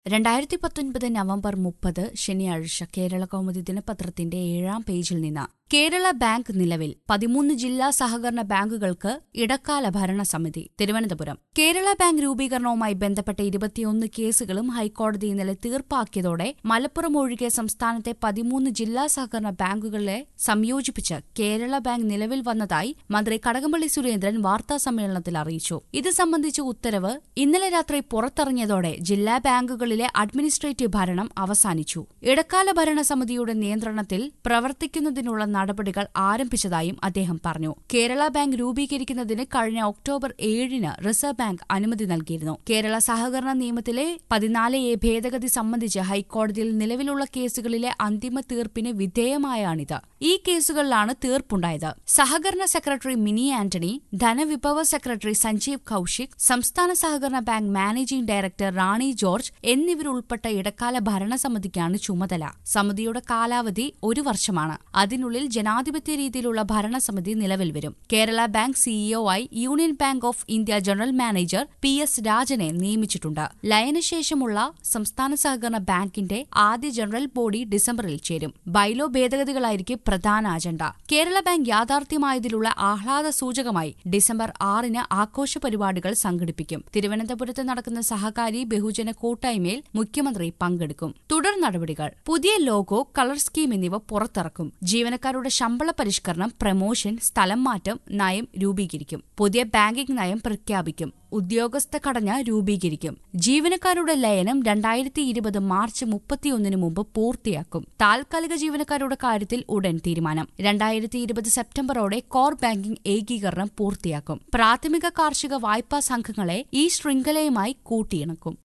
രണ്ടായിരത്തി പത്തൊൻപത് നവംബർ മുപ്പത് ശനിയാഴ്ച കേരള കൗമുദി ദിനപത്രത്തിന്റെ ഏഴാം പേജിൽ നിന്ന് കേരള ബാങ്ക് നിലവിൽ പതിമൂന്ന് ജില്ലാ സഹകരണ ബാങ്കുകൾക്ക് ഇടക്കാല ഭരണസമിതി തിരുവനന്തപുരം കേരള ബാങ്ക് രൂപീകരണവുമായി ബന്ധപ്പെട്ട ഇരുപത്തിയൊന്ന് കേസുകളും ഹൈക്കോടതി ഇന്നലെ തീർപ്പാക്കിയതോടെ മലപ്പുറം ഒഴികെ സംസ്ഥാനത്തെ പതിമൂന്ന് ജില്ലാ സഹകരണ ബാങ്കുകളെ സംയോജിപ്പിച്ച് കേരള ബാങ്ക് നിലവിൽ വന്നതായി മന്ത്രി കടകംപള്ളി സുരേന്ദ്രൻ വാർത്താ സമ്മേളനത്തിൽ അറിയിച്ചു ഇത് സംബന്ധിച്ച ഉത്തരവ് ഇന്നലെ രാത്രി പുറത്തിറങ്ങിയതോടെ ജില്ലാ ബാങ്കുകളിലെ അഡ്മിനിസ്ട്രേറ്റീവ് ഭരണം അവസാനിച്ചു ഇടക്കാല ഭരണസമിതിയുടെ നിയന്ത്രണത്തിൽ പ്രവർത്തിക്കുന്നതിനുള്ള നടപടികൾ ആരംഭിച്ചതായും അദ്ദേഹം പറഞ്ഞു കേരള ബാങ്ക് രൂപീകരിക്കുന്നതിന് കഴിഞ്ഞ ഒക്ടോബർ ഏഴിന് റിസർവ് ബാങ്ക് അനുമതി നൽകിയിരുന്നു കേരള സഹകരണ നിയമത്തിലെ പതിനാല് എ ഭേദഗതി സംബന്ധിച്ച് ഹൈക്കോടതിയിൽ നിലവിലുള്ള കേസുകളിലെ അന്തിമ തീർപ്പിന് വിധേയമായാണിത് ഈ കേസുകളിലാണ് തീർപ്പുണ്ടായത് സഹകരണ സെക്രട്ടറി മിനി ആന്റണി ധനവിഭവ സെക്രട്ടറി സഞ്ജീവ് കൌശിക് സംസ്ഥാന സഹകരണ bank managing director Rani George എന്നിവരുൾപ്പെട്ട ഇടക്കാല ഭരണസമിതിക്കാണ് ചുമതല സമിതിയുടെ കാലാവധി ഒരു വർഷമാണ് അതിനുള്ളിൽ ജനാധിപത്യ രീതിയിലുള്ള ഭരണസമിതി നിലവിൽ വരും കേരള ബാങ്ക് സിഇഒ ആയി union bank of India general manager P S രാജനെ നിയമിച്ചിട്ടുണ്ട് ലയനശേഷമുള്ള സംസ്ഥാന സഹകരണ ബാങ്കിന്റെ ആദ്യ ജനറൽ ബോഡി ഡിസംബറിൽ ചേരും ബൈലോ ഭേദഗതികളായിരിക്കും പ്രധാന അജണ്ട കേരള ബാങ്ക് യാഥാർത്ഥ്യമായതിലുള്ള ആഹ്ലാദ സൂചകമായി ഡിസംബർ ആറിന് ആഘോഷ പരിപാടികൾ സംഘടിപ്പിക്കും തിരുവനന്തപുരത്ത് നടക്കുന്ന സഹകാരി ബഹുജന കൂട്ടായ്മയിൽ മുഖ്യമന്ത്രി പങ്കെടുക്കും തുടർ നടപടികൾ പുതിയ ലോഗോ കളർ സ്കീം എന്നിവ പുറത്തിറക്കും ജീവനക്കാരുടെ ശമ്പള പരിഷ്കരണം പ്രമോഷൻ സ്ഥലം മാറ്റം നയം രൂപീകരിക്കും പുതിയ ബാങ്കിംഗ് നയം പ്രഖ്യാപിക്കും ഉദ്യോഗസ്ഥ ഘടന രൂപീകരിക്കും ജീവനക്കാരുടെ ലയനം രണ്ടായിരത്തി ഇരുപത് മാർച്ച് മുപ്പത്തിയൊന്നിന് മുമ്പ് പൂർത്തിയാക്കും താൽക്കാലിക ജീവനക്കാരുടെ കാര്യത്തിൽ ഉടൻ തീരുമാനം രണ്ടായിരത്തി ഇരുപത് സെപ്റ്റംബറോടെ കോർ ബാങ്കിംഗ് ഏകീകരണം പൂർത്തിയാക്കും പ്രാഥമിക കാർഷിക വായ്പാ സംഘങ്ങളെ ഈ ശൃംഖലയുമായി കൂട്ടിയിണക്കും